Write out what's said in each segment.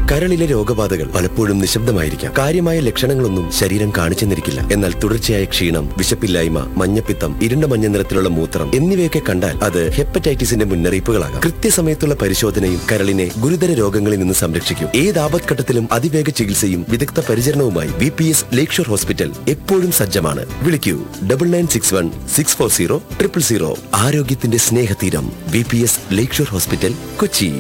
കരളിലെ രോഗബാധകൾ പലപ്പോഴും നിശബ്ദമായിരിക്കാം കാര്യമായ ലക്ഷണങ്ങളൊന്നും ശരീരം കാണിച്ചെന്നിരിക്കില്ല എന്നാൽ തുടർച്ചയായ ക്ഷീണം വിശപ്പില്ലായ്മ മഞ്ഞപ്പിത്തം ഇരുണ്ട മഞ്ഞ നിറത്തിലുള്ള മൂത്രം എന്നിവയൊക്കെ കണ്ടാൽ അത് ഹെപ്പറ്റൈറ്റിസിന്റെ മുന്നറിയിപ്പുകളാകാം കൃത്യസമയത്തുള്ള പരിശോധനയും കരളിനെ ഗുരുതര രോഗങ്ങളിൽ നിന്ന് സംരക്ഷിക്കും ഏത് ആപത്ഘട്ടത്തിലും അതിവേഗ ചികിത്സയും വിദഗ്ധ പരിചരണവുമായി V P S lakeshore hospital എപ്പോഴും സജ്ജമാണ് വിളിക്കൂ double nine six one six four zero triple zero ആരോഗ്യത്തിന്റെ സ്നേഹതീരം V P S lakeshore hospital Kochi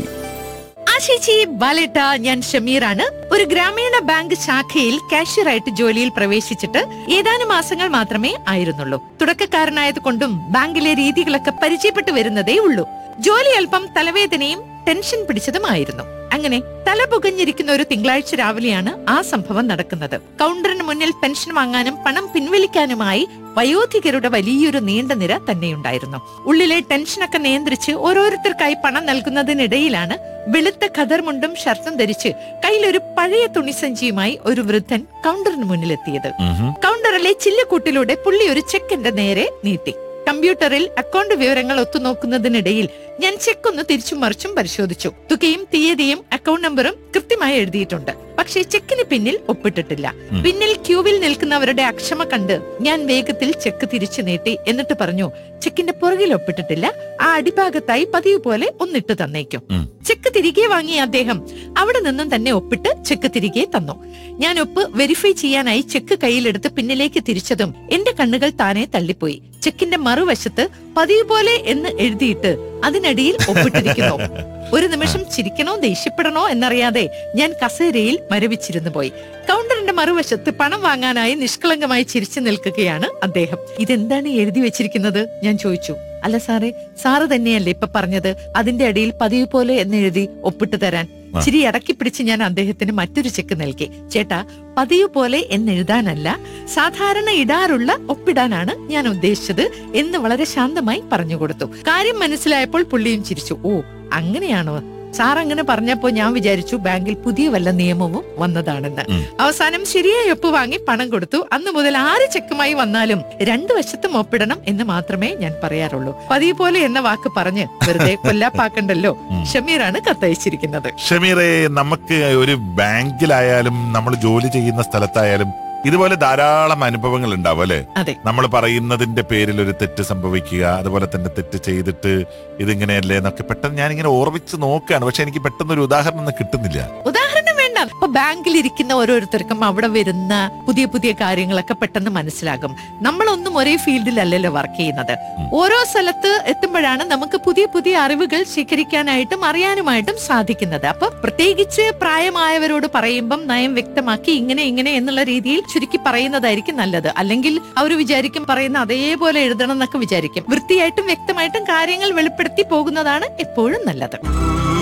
ആശിച്ചി ബാലേട്ട ഞാൻ ഷമീറാണ് ഒരു ഗ്രാമീണ ബാങ്ക് ശാഖയിൽ കാഷ്യറായിട്ട് ജോലിയിൽ പ്രവേശിച്ചിട്ട് ഏതാനും മാസങ്ങൾ മാത്രമേ ആയിരുന്നുള്ളൂ തുടക്കക്കാരനായത് കൊണ്ടും ബാങ്കിലെ രീതികളൊക്കെ പരിചയപ്പെട്ടു വരുന്നതേ ഉള്ളൂ ജോലി അല്പം തലവേദനയും ടെൻഷൻ പിടിച്ചതുമായിരുന്നു അങ്ങനെ തല പുകഞ്ഞിരിക്കുന്ന ഒരു തിങ്കളാഴ്ച രാവിലെയാണ് ആ സംഭവം നടക്കുന്നത് കൗണ്ടറിന് മുന്നിൽ പെൻഷൻ വാങ്ങാനും പണം പിൻവലിക്കാനുമായി വയോധികരുടെ വലിയൊരു നീണ്ട നിര തന്നെയുണ്ടായിരുന്നു ഉള്ളിലെ ടെൻഷനൊക്കെ നിയന്ത്രിച്ച് ഓരോരുത്തർക്കായി പണം നൽകുന്നതിനിടയിലാണ് വെളുത്ത ഖദർ മുണ്ടും ഷർട്ടും ധരിച്ച് കയ്യിലൊരു പഴയ തുണിസഞ്ചിയുമായി ഒരു വൃദ്ധൻ കൗണ്ടറിന് മുന്നിലെത്തിയത് കൗണ്ടറിലെ ചില്ലക്കൂട്ടിലൂടെ പുള്ളി ഒരു ചെക്കിന്റെ നേരെ നീട്ടി കമ്പ്യൂട്ടറിൽ അക്കൗണ്ട് വിവരങ്ങൾ ഒത്തുനോക്കുന്നതിനിടയിൽ ഞാൻ ചെക്ക് ഒന്ന് തിരിച്ചും മറിച്ചും പരിശോധിച്ചു തുകയും തീയതിയും അക്കൗണ്ട് നമ്പറും കൃത്യമായി എഴുതിയിട്ടുണ്ട് പക്ഷേ ചെക്കിന് പിന്നിൽ ഒപ്പിട്ടിട്ടില്ല പിന്നിൽ ക്യൂവിൽ നിൽക്കുന്നവരുടെ അക്ഷമ കണ്ട് ഞാൻ വേഗത്തിൽ ചെക്ക് തിരിച്ചു നീട്ടി എന്നിട്ട് പറഞ്ഞു ചെക്കിന്റെ പുറകിൽ ഒപ്പിട്ടിട്ടില്ല ആ അടിഭാഗത്തായി പതിവ് പോലെ ഒന്നിട്ട് തന്നേക്കും ഉം. ചെക്ക് തിരികെ വാങ്ങിയ അദ്ദേഹം അവിടെ നിന്നും തന്നെ ഒപ്പിട്ട് ചെക്ക് തിരികെ തന്നു ഞാൻ ഒപ്പ് വെരിഫൈ ചെയ്യാനായി ചെക്ക് കയ്യിലെടുത്ത് പിന്നിലേക്ക് തിരിച്ചതും എന്റെ കണ്ണുകൾ താനെ തള്ളിപ്പോയി ചെക്കിന്റെ മറുവശത്ത് പതിവ് പോലെ എന്ന് എഴുതിയിട്ട് അതിനടിയിൽ ഒപ്പിട്ടിരിക്കുന്നു ഒരു നിമിഷം ചിരിക്കണോ ദേഷ്യപ്പെടണോ എന്നറിയാതെ ഞാൻ കസേരയിൽ മരവിച്ചിരുന്നു പോയി കൗണ്ടറിന്റെ മറുവശത്ത് പണം വാങ്ങാനായി നിഷ്കളങ്കമായി ചിരിച്ചു നിൽക്കുകയാണ് അദ്ദേഹം ഇതെന്താണ് എഴുതി വെച്ചിരിക്കുന്നത് ഞാൻ ചോദിച്ചു അല്ല സാറേ സാറ് തന്നെയല്ലേ ഇപ്പൊ പറഞ്ഞത് അതിന്റെ അടിയിൽ പതിവ് പോലെ എന്ന് എഴുതി ഒപ്പിട്ട് തരാൻ ആ. ചിരി അടക്കി പിടിച്ച് ഞാൻ അദ്ദേഹത്തിന് മറ്റൊരു ചെക്ക് നൽകി ചേട്ടാ പതിവ് പോലെ എന്നെഴുതാനല്ല സാധാരണ ഇടാറുള്ള ഒപ്പിടാനാണ് ഞാൻ ഉദ്ദേശിച്ചത് എന്ന് വളരെ ശാന്തമായി പറഞ്ഞു കൊടുത്തു കാര്യം മനസ്സിലായപ്പോൾ പുള്ളിയും ചിരിച്ചു ഓ അങ്ങനെയാണോ സാർ അങ്ങനെ പറഞ്ഞപ്പോ ഞാൻ വിചാരിച്ചു ബാങ്കിൽ പുതിയ വല്ല നിയമവും വന്നതാണെന്ന് ഉം. അവസാനം ശരിയായി ഒപ്പ് വാങ്ങി പണം കൊടുത്തു അന്ന് മുതൽ ആര് ചെക്കുമായി വന്നാലും രണ്ടു വശത്തും ഒപ്പിടണം എന്ന് മാത്രമേ ഞാൻ പറയാറുള്ളൂ പതിവ് പോലെ എന്ന വാക്ക് പറഞ്ഞ് വെറുതെ കൊല്ലാപ്പാക്കണ്ടല്ലോ ഉം. ഷമീറാണ് കത്തയച്ചിരിക്കുന്നത് ഷമീറെ നമുക്ക് ഒരു ബാങ്കിലായാലും നമ്മൾ ജോലി ചെയ്യുന്ന സ്ഥലത്തായാലും ഇതുപോലെ ധാരാളം അനുഭവങ്ങൾ ഉണ്ടാവും അല്ലെ അതെ നമ്മൾ പറയുന്നതിന്റെ പേരിൽ ഒരു തെറ്റ് സംഭവിക്കുക അതുപോലെ തന്നെ തെറ്റ് ചെയ്തിട്ട് ഇതിങ്ങനെയല്ലേ എന്നൊക്കെ പെട്ടെന്ന് ഞാനിങ്ങനെ ഓർമ്മിച്ച് നോക്കുകയാണ് പക്ഷെ എനിക്ക് പെട്ടെന്ന് ഒരു ഉദാഹരണം ഒന്നും കിട്ടുന്നില്ല ഉദാഹരണം വേണ്ട ഇപ്പൊ ബാങ്കിൽ ഇരിക്കുന്ന ഓരോരുത്തർക്കും അവിടെ വരുന്ന പുതിയ പുതിയ കാര്യങ്ങളൊക്കെ പെട്ടെന്ന് മനസ്സിലാകും നമ്മളൊന്നും ഒരേ ഫീൽഡിലല്ലല്ലോ വർക്ക് ചെയ്യുന്നത് ഉം. ഓരോ സ്ഥലത്ത് എത്തുമ്പോഴാണ് നമുക്ക് പുതിയ പുതിയ അറിവുകൾ ശേഖരിക്കാനായിട്ടും അറിയാനുമായിട്ടും സാധിക്കുന്നത് അപ്പൊ പ്രത്യേകിച്ച് പ്രായമായവരോട് പറയുമ്പം നയം വ്യക്തമാക്കി ഇങ്ങനെ ഇങ്ങനെ എന്നുള്ള രീതിയിൽ ചുരുക്കി പറയുന്നതായിരിക്കും നല്ലത് അല്ലെങ്കിൽ അവർ വിചാരിക്കും പറയുന്ന അതേപോലെ എഴുതണം എന്നൊക്കെ വിചാരിക്കും വൃത്തിയായിട്ടും വ്യക്തമായിട്ടും കാര്യങ്ങൾ വെളിപ്പെടുത്തി പോകുന്നതാണ് എപ്പോഴും നല്ലത്